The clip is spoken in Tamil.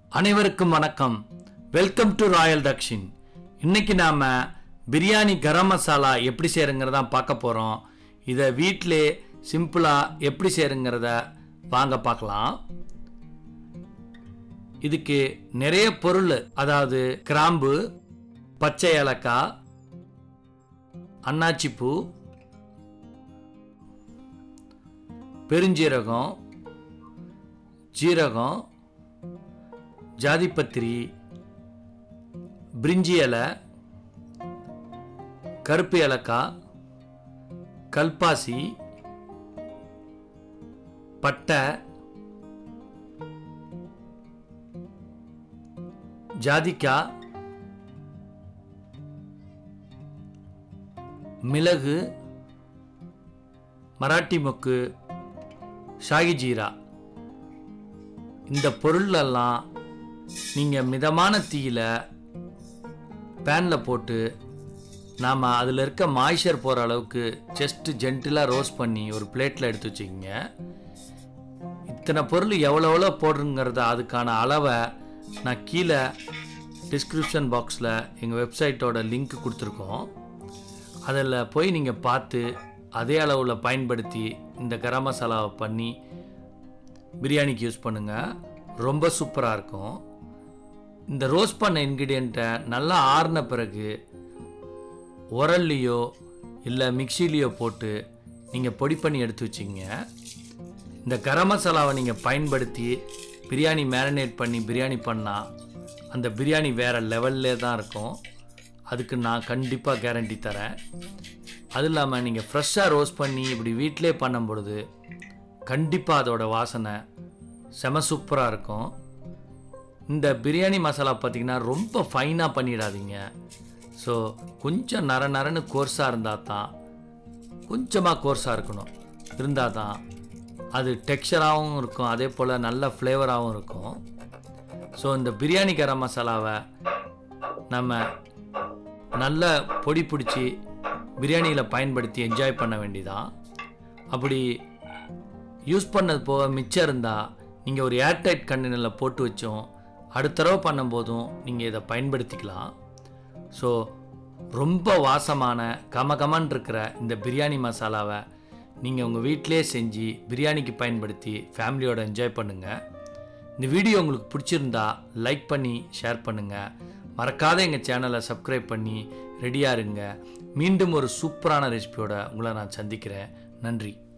அனைவருக்கும் வணக்கம் வெல்கம் டு ராயல் தக்ஷின் இன்னைக்கு நாம பிரியாணி கரம் மசாலா எப்படி செய்யறங்கிறத பார்க்க போறோம் இதை வீட்டிலே சிம்பிளா எப்படி செய்யறங்கிறத வாங்க பார்க்கலாம் இதுக்கு நிறைய பொருள் அதாவது கிராம்பு பச்சை ஏலக்காய் அன்னாச்சிப்பூ பெருஞ்சீரகம் ஜீரகம் ஜாதிப்பத்திரி பிரிஞ்சி இலை கருப்பு ஏலக்காய் கல்பாசி பட்டை ஜாதிக்காய் மிளகு மராட்டி மொக்கு ஷாகி ஜீரா இந்த பொருளெல்லாம் நீங்கள் மிதமான தீயில பேனில் போட்டு நாம் அதில் இருக்க மாய்ச்சர் போகிற அளவுக்கு ஜஸ்ட் ஜென்டிலாக ரோஸ்ட் பண்ணி ஒரு பிளேட்டில் எடுத்து வச்சுக்கிங்க இத்தனை பொருள் எவ்வளோ எவ்வளோ போடுறங்கிறத அதுக்கான அளவை நான் கீழே டிஸ்கிரிப்ஷன் பாக்ஸில் எங்கள் வெப்சைட்டோட லிங்க் கொடுத்துருக்கோம் அதில் போய் நீங்கள் பார்த்து அதே அளவில் பயன்படுத்தி இந்த கரம் மசாலாவை பண்ணி பிரியாணிக்கு யூஸ் பண்ணுங்கள் ரொம்ப சூப்பராக இருக்கும் இந்த ரோஸ்ட் பண்ண இன்க்ரீடியண்ட்டை நல்லா ஆறின பிறகு உரல்லையோ இல்லை மிக்சிலேயோ போட்டு நீங்கள் பொடி பண்ணி எடுத்து வச்சிங்க இந்த கரம் மசாலாவை நீங்கள் பயன்படுத்தி பிரியாணி மேரினேட் பண்ணி பிரியாணி பண்ணால் அந்த பிரியாணி வேறு லெவல்லே தான் இருக்கும் அதுக்கு நான் கண்டிப்பாக கேரண்டி தரேன் அது இல்லாமல் நீங்கள் ஃப்ரெஷ்ஷாக ரோஸ்ட் பண்ணி இப்படி வீட்டிலே பண்ணும் பொழுது கண்டிப்பாக அதோட வாசனை செம சூப்பராக இருக்கும் இந்த பிரியாணி மசாலா பார்த்தீங்கன்னா ரொம்ப ஃபைனாக பண்ணிடாதீங்க ஸோ கொஞ்சம் நர நரன்னு கோர்ஸாக இருந்தால் தான் கொஞ்சமாக கோர்ஸாக இருக்கணும் இருந்தால் தான் அது டெக்ஸ்சராகவும் இருக்கும் அதே போல் நல்ல ஃப்ளேவராகவும் இருக்கும் ஸோ இந்த பிரியாணி கரம் மசாலாவை நம்ம நல்ல பொடி பிடிச்சி பிரியாணியில் பயன்படுத்தி என்ஜாய் பண்ண வேண்டியதான் அப்படி யூஸ் பண்ணது போக மிச்சம் இருந்தால் நீங்கள் ஒரு ஏர்டைட் கண்டெய்னரில் போட்டு வச்சோம் அடுத்த தடவை பண்ணும்போதும் நீங்கள் இதை பயன்படுத்திக்கலாம் ஸோ ரொம்ப வாசமான கமகமன் இருக்கிற இந்த பிரியாணி மசாலாவை நீங்கள் உங்கள் வீட்டிலே செஞ்சு பிரியாணிக்கு பயன்படுத்தி ஃபேமிலியோட என்ஜாய் பண்ணுங்கள் இந்த வீடியோ உங்களுக்கு பிடிச்சிருந்தா லைக் பண்ணி ஷேர் பண்ணுங்கள் மறக்காத எங்கள் சேனலை சப்ஸ்கிரைப் பண்ணி ரெடியாக இருங்க மீண்டும் ஒரு சூப்பரான ரெசிபியோட உங்களை நான் சந்திக்கிறேன் நன்றி